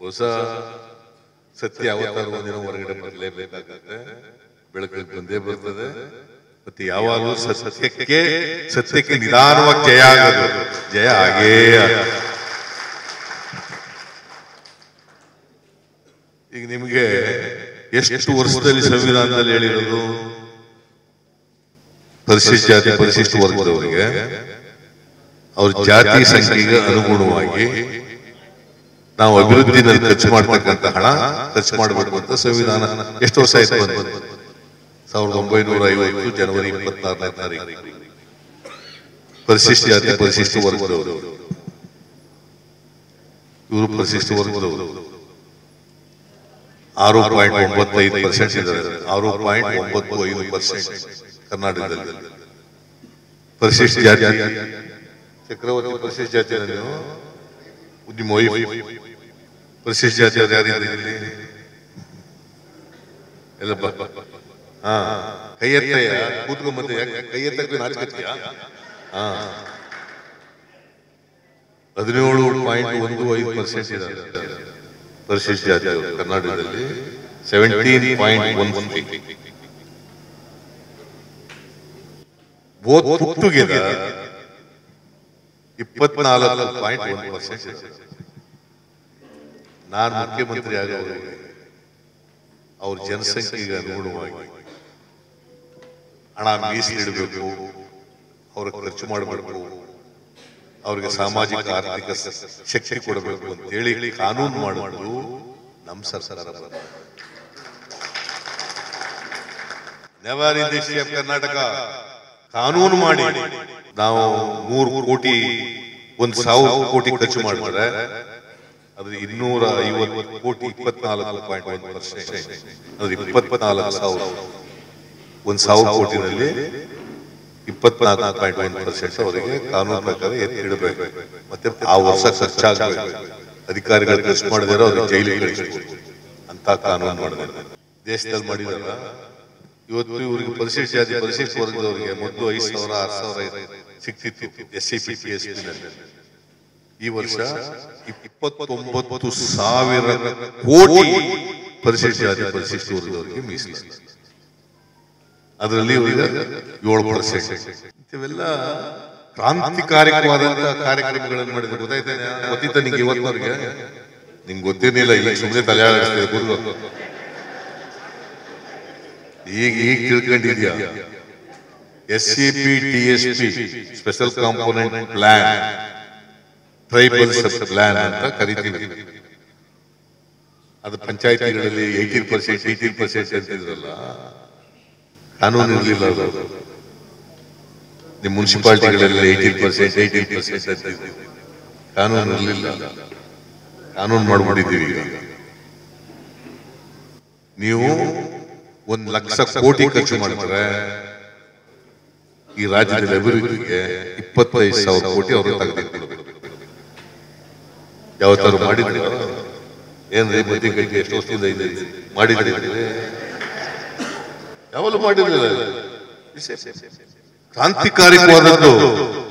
ಹೊಸ ಸತ್ಯ ಅವತಾರ ಒಂದಿನ ಹೊರಗಡೆ ಬರಲೇಬೇಕಾಗುತ್ತೆ ಬೆಳಕಿಗೆ ಬಂದೇ ಬರ್ತದೆ ಮತ್ತೆ ಯಾವಾಗಲೂ ಸತ್ಯಕ್ಕೆ ಸತ್ಯಕ್ಕೆ ನಿಧಾನವಾಗಿ ಜಯ ಆಗೋದು ಜಯ ಆಗೇ ಆಗುತ್ತೆ. ಈಗ ನಿಮಗೆ ಎಷ್ಟು ವರ್ಷದಲ್ಲಿ ಸಂವಿಧಾನದಲ್ಲಿ ಹೇಳಿರೋದು ಪರಿಶಿಷ್ಟ ಜಾತಿ ಪರಿಶಿಷ್ಟ ವರ್ಗದವರಿಗೆ ಅವ್ರ ಜಾತಿ ಸಂಖ್ಯೆಗೆ ಅನುಗುಣವಾಗಿ ನಾವು ಅಭಿವೃದ್ಧಿನಲ್ಲಿ ಖರ್ಚು ಮಾಡ್ತಕ್ಕಂಥ ಹಣ ಖರ್ಚು ಮಾಡಬೇಕು ಅಂತ ಸಂವಿಧಾನ ಎಷ್ಟು ವರ್ಷ ಆಯ್ತು ಬಂದು ಸಾವಿರದ ಒಂಬೈನೂರ ಐವತ್ತು ಜನವರಿ ಇಪ್ಪತ್ತಾರನೇ ತಾರೀಕು ಪರಿಶಿಷ್ಟ ಜಾತಿ ಪರಿಶಿಷ್ಟ ವರ್ಗದವರು ಇವರು ಪರಿಶಿಷ್ಟ ವರ್ಗದವರು ಆರು ಪಾಯಿಂಟ್ ಒಂಬತ್ತೈದು ಪರ್ಸೆಂಟ್ ಇದ್ದಾರೆ ಆರು ಪಾಯಿಂಟ್ ಒಂಬತ್ತು ಐದು ಪರ್ಸೆಂಟ್ ಕರ್ನಾಟಕದಲ್ಲಿ ಪರಿಶಿಷ್ಟ ಜಾತಿ ಚಕ್ರವರ್ತಿ ಪರಿಶಿಷ್ಟ ಜಾತಿ ನೀವು ನಿಮ್ಮ ವೈಫ್ ಪರಿಶಿಷ್ಟ ಜಾತಿ ಅವ್ರು ಯಾರಿದ್ದಾರೆ ಇಲ್ಲಿ ಎಲ್ಲ ಬ- ಹಾ ಕೈ ಎತ್ತಯ್ಯ ಕೂತ್ಕೊಂಬಂದೆ ಯಾಕೆ ಕೈ ಎತ್ತಕ್ಕೆ ನಾಚಿಕತ್ತೀಯ ಹಾ ಹದಿನೇಳು ಪಾಯಿಂಟ್ ಒಂದು ಐದು ಪರ್ಸೆಂಟ್ ಇದ್ದಾರೆ ಪರಿಶಿಷ್ಟ ಜಾತಿ ಅವರು ಕರ್ನಾಟಕದಲ್ಲಿ seventeen point one one both put together ಇಪ್ಪತ್ನಾಲ್ಕು ಪಾಯಿಂಟ್ ಒನ್ ಪರ್ಸೆಂಟ್ ನಾನು ಮುಖ್ಯಮಂತ್ರಿ ಆಗೋವರೆಗೆ ಅವ್ರ ಜನಸಂಖ್ಯೆಗೆ ಅನುಗುಣವಾಗಿ ಹಣ ಮೀಸಲಿಡಬೇಕು ಅವ್ರ ಖರ್ಚು ಮಾಡಬೇಕು ಅವ್ರಿಗೆ ಸಾಮಾಜಿಕ ಆರ್ಥಿಕ ಸ- ಶಕ್ತಿ ಕೊಡಬೇಕು ಅಂತೇಳಿ ಕಾನೂನು ಮಾಡೋದು ನಮ್ಮ ಸರ್ಕಾರ never in the of Karnataka ಕಾನೂನು ಮಾಡಿ ನಾವು ನೂರು ಕೋಟಿ ಒಂದು ಸಾವಿರ ಕೋಟಿ ಖರ್ಚು ಮಾಡಿದ್ರೆ ಅದ್ರ ಇನ್ನೂರ ಐವತ್ತು ಕೋಟಿ ಇಪ್ಪತ್ನಾಲ್ಕು ಪಾಯಿಂಟ್ ಒಂದು ಪರ್ಸೆಂಟ್ ಅಂದ್ರೆ ಇಪ್ಪತ್ನಾಲ್ಕು ಸಾವಿರ ಒಂದು ಸಾವಿರ ಕೋಟಿನಲ್ಲಿ ಇಪ್ಪತ್ನಾಲ್ಕು ಪಾಯಿಂಟ್ ಒಂದು ಪರ್ಸೆಂಟ್ ಅವರಿಗೆ ಕಾನೂನು ಪ್ರಕಾರ ಎತ್ತಿಡಬೇಕು ಮತ್ತೆ ಆ ವರ್ಷ ಖರ್ಚಾಗಬೇಕು ಅಧಿಕಾರಿಗಳು ಖರ್ಚು ಮಾಡಿದಾರೆ ಅವ್ರಿಗೆ ಜೈಲಿಗೆ ಕಳಿಸ್ಬೇಕು ಅಂತ ಕಾನೂನು ಮಾಡಿದ್ದಾರೆ ದೇಶದಲ್ಲಿ ಮಾಡಿದಾರ ಇವತ್ತು ಇವರಿಗೆ ಪರಿಶಿಷ್ಟ ಜಾತಿ ಪರಿಶಿಷ್ಟ ವರ್ಗದವರಿಗೆ ಮೊದಲು ಐದು ಸಾವಿರ ಆರು ಸಾವಿರ ಸಿಕ್ತಿತ್ತು S C P P S ಈ ವರ್ಷ ಇಪ್ಪತ್ತೊಂಬತ್ತು ಸಾವಿರ ಕೋಟಿ ಪರಿಶಿಷ್ಟ ಜಾತಿ ಪರಿಶಿಷ್ಟ ವರ್ಗದವರಿಗೆ ಮೀಸಲು ಅದರಲ್ಲಿ ಈಗ ಏಳು ಪರ್ಸೆಂಟ್ ಇವೆಲ್ಲ ಕ್ರಾಂತಿಕಾರಕವಾದಂತಹ ಕಾರ್ಯಕ್ರಮಗಳನ್ನು ಮಾಡಿದ್ರೆ ಗೊತ್ತಾಯ್ತಾ ಗೊತ್ತಿತ್ತ ನಿಂಗೆ ಇವತ್ತಿನವ್ರಿಗೆ ನಿಂಗೆ ಗೊತ್ತೇನಿಲ್ಲ ಈಗ ಸುಮ್ಮನೆ ತಲೆ ಆಡಿಸ್ತಿದೆ ಕೂತ್ಕೋ. ಈಗ ಈಗ ತಿಳ್ಕೊಂಡಿದ್ಯಾ S C P T S P special component plan tribal sub plan ಅಂತ ಕರಿತೀವಿ ಅದು ಪಂಚಾಯತಿಗಳಲ್ಲಿ ಏಯ್ಟೀನ್ ಪರ್ಸೆಂಟ್ ಏಯ್ಟೀನ್ ಪರ್ಸೆಂಟ್ ಅಂತಿದ್ರಲ್ಲ ಕಾನೂನು ಇರಲಿಲ್ಲ ಅದು ನಿಮ್ಮ ಮುನ್ಸಿಪಾಲಿಟಿಗಳಲ್ಲಿ ಏಯ್ಟೀನ್ ಪರ್ಸೆಂಟ್ ಏಯ್ಟೀನ್ ಪರ್ಸೆಂಟ್ ಅಂತಿದ್ರು ಕಾನೂನು ಇರಲಿಲ್ಲ ಕಾನೂನು ಮಾಡ್ಬಿಟ್ಟಿದ್ದೀವಿ ಈಗ ನೀವು ಒಂದು ಲಕ್ಷ ಕೋಟಿ ಖರ್ಚು ಮಾಡಿದ್ರೆ ಈ ರಾಜ್ಯದಲ್ಲಿ ಅಭಿವೃದ್ಧಿಗೆ ಇಪ್ಪತ್ತೈದು ಸಾವಿರ ಕೋಟಿ ಅವರು ತೆಗೆದಿಟ್ಕೊಳ್ಬೇಕು ಯಾವತ್ತಾರು ಮಾಡಿದ್ರೆ ಏನ್ರಿ ಬಡ್ಡಿ ಕಟ್ಟಿ ಎಷ್ಟು ವರ್ಷದಿಂದ ಇದೆ ಮಾಡಿದ್ರೆ ಯಾವಲ್ಲೂ ಮಾಡಿರಲಿಲ್ಲ ಕ್ರಾಂತಿಕಾರಿಕವಾದದ್ದು